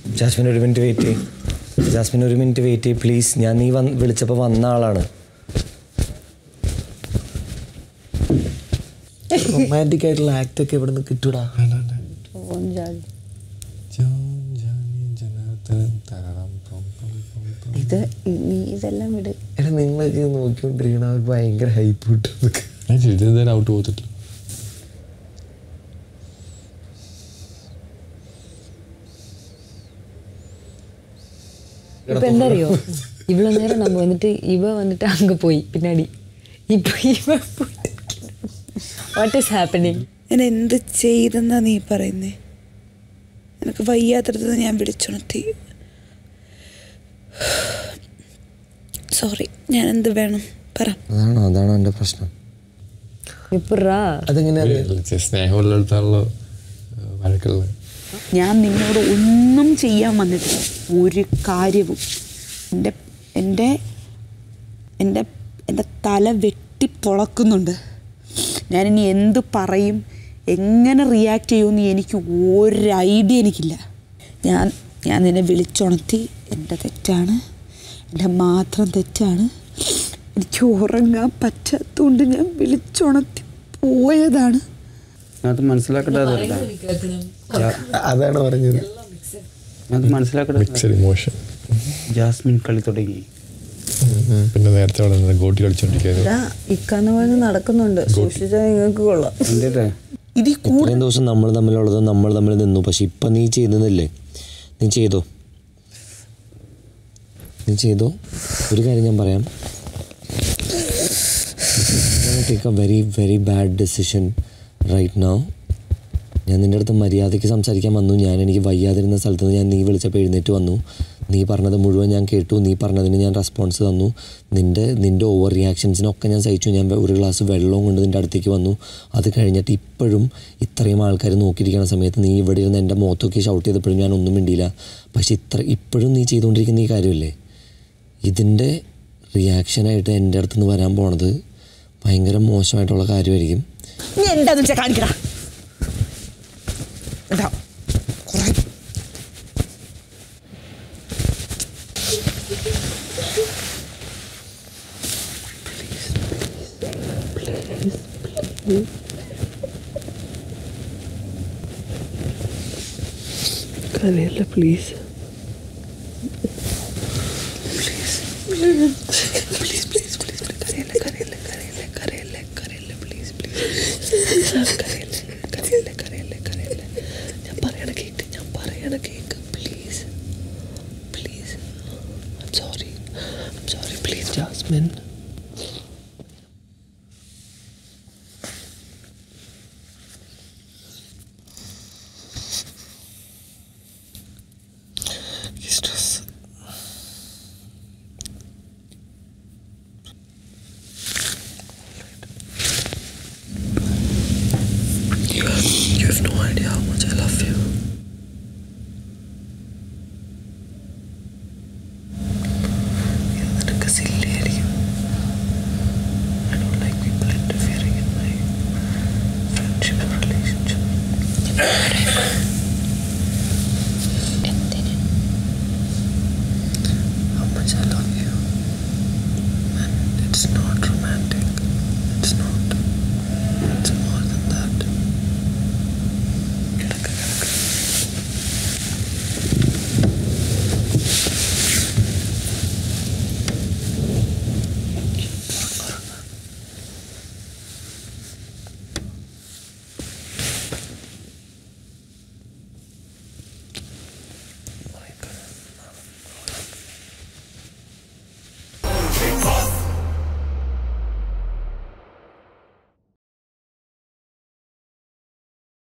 Jasmine ഒരു minute wait ചെയ്യ് Jasmine ഒരു മിനിറ്റ് വെയിറ്റ് ചെയ്യ് പ്ലീസ് ഞാൻ നീ വന്ന് വിളിച്ചപ്പോൾ വന്ന ആളാണ് റൊമാൻറ്റിക് ആയിട്ടുള്ള ആക്ട് ഒക്കെ ഇവിടെ നിന്ന് കിട്ടൂടാ ഓൻ ജാതി ഇത് നീ ഇതെല്ലാം വിട് എടാ നിങ്ങളൊക്കെ ഇത് നോക്കിക്കൊണ്ടിരിക്കണ അവർ ഭയങ്കര ഹൈപ്പ് കിട്ടും ഇതെന്തായാലും ഔട്ട് പോകത്തില്ല ഇപ്പൊ എന്താ അറിയോ ഇവള് നേരം നമ്മ വന്നിട്ട് ഇവ വന്നിട്ട് അങ്ങ് പോയി പിന്നാടി ഇപ്പൊ ഇവ വാട്ട് ഈസ് ഹാപ്പനിങ് ഞാൻ എന്ത് ചെയ്തെന്നാ നീ പറയുന്നേ എനിക്ക് വയ്യാത്തടത്ത് ഞാൻ വിളിച്ചുണർത്തി സോറി ഞാൻ എന്ത് വേണം പറ അതാണോ അതാണോ എൻ്റെ പ്രശ്നം ഇപ്പറാ അതെങ്ങനെയാ സ്നേഹമുള്ളിടത്താണല്ലോ വഴക്കുള്ളത് ഞാൻ നിന്നോട് ഒന്നും ചെയ്യാൻ വന്നിട്ടില്ല ഒരു കാര്യവും എൻ്റെ എൻ്റെ എൻ്റെ എൻ്റെ തല വെട്ടി പൊളക്കുന്നുണ്ട് ഞാനിനി എന്ത് പറയും എങ്ങനെ റിയാക്ട് ചെയ്യുമെന്ന് എനിക്ക് ഒരു ഐഡിയ എനിക്കില്ല ഞാൻ ഞാൻ നിന്നെ വിളിച്ചുണർത്തി എൻ്റെ തെറ്റാണ് എൻ്റെ മാത്രം തെറ്റാണ് എനിക്ക് ഉറങ്ങാൻ പറ്റാത്തതുകൊണ്ട് ഞാൻ വിളിച്ചുണർത്തി പോയതാണ് അത് മനസ്സിലാക്കട്ടെ അതല്ല അതാണ് പറഞ്ഞത് അത് മനസ്സിലാക്കട്ടെ മിക്സഡ് ഇമോഷൻ ജാസ്മിൻ കളി തുടങ്ങി പിന്നെ നേരത്തെ അവിടെ നിന്ന് ഗോട്ടി കളിച്ചോണ്ടിരിക്കുന്നത് ഇക്കാന്ന് പറഞ്ഞ് നടക്കുന്നുണ്ട് സൂക്ഷിച്ചാൽ നിങ്ങൾക്ക് കൊള്ളാം എന്തേ ഇതിൽ ഇത്രയും ദിവസം നമ്മൾ തമ്മിലുള്ളത് നമ്മൾ തമ്മിൽ നിന്നു പക്ഷെ ഇപ്പം നീ ചെയ്യുന്നില്ലേ നീ ചെയ്തോ നീ ചെയ്തോ ഒരു കാര്യം ഞാൻ പറയാം take a very very bad decision right now ഞാൻ നിൻ്റെ അടുത്ത് മര്യാദയ്ക്ക് സംസാരിക്കാൻ വന്നു ഞാൻ എനിക്ക് വയ്യാതിരുന്ന സ്ഥലത്ത് നിന്ന് ഞാൻ നീ വിളിച്ചപ്പോൾ എഴുന്നേറ്റ് വന്നു നീ പറഞ്ഞത് മുഴുവൻ ഞാൻ കേട്ടു നീ പറഞ്ഞതിന് ഞാൻ റെസ്പോൺസ് തന്നു നിൻ്റെ നിൻ്റെ ഓവർ റിയാക്ഷൻസിനൊക്കെ ഞാൻ സഹിച്ചു ഞാൻ വെ- ഒരു ഗ്ലാസ് വെള്ളവും കൊണ്ട് നിൻ്റെ അടുത്തേക്ക് വന്നു അത് കഴിഞ്ഞിട്ട് ഇപ്പോഴും ഇത്രയും ആൾക്കാർ നോക്കിയിരിക്കുന്ന സമയത്ത് നീ ഇവിടെ ഇരുന്ന് എൻ്റെ മുഖത്തൊക്കെ ഷൗട്ട് ചെയ്തപ്പോഴും ഞാൻ ഒന്നും മിണ്ടിയില്ല പക്ഷെ ഇത്ര ഇപ്പോഴും നീ ചെയ്തുകൊണ്ടിരിക്കുന്ന ഈ കാര്യമില്ലേ ഇതിൻ്റെ റിയാക്ഷനായിട്ട് എൻ്റെ അടുത്ത് നിന്ന് വരാൻ പോണത് ഭയങ്കര മോശമായിട്ടുള്ള കാര്യമായിരിക്കും നീ എന്താന്ന് വെച്ചാൽ കാണിക്കടാ എന്താ കുറെ കരയല്ല പ്ലീസ് ഞാൻ പറയണ കേക്ക് ഞാൻ പറയണ കേക്ക് please please sorry sorry please Jasmine stress You have no idea how much I love you. ഇത് നിനക്ക് silly ആയിരിക്കും. I don't like people interfering in my friendship or relationship.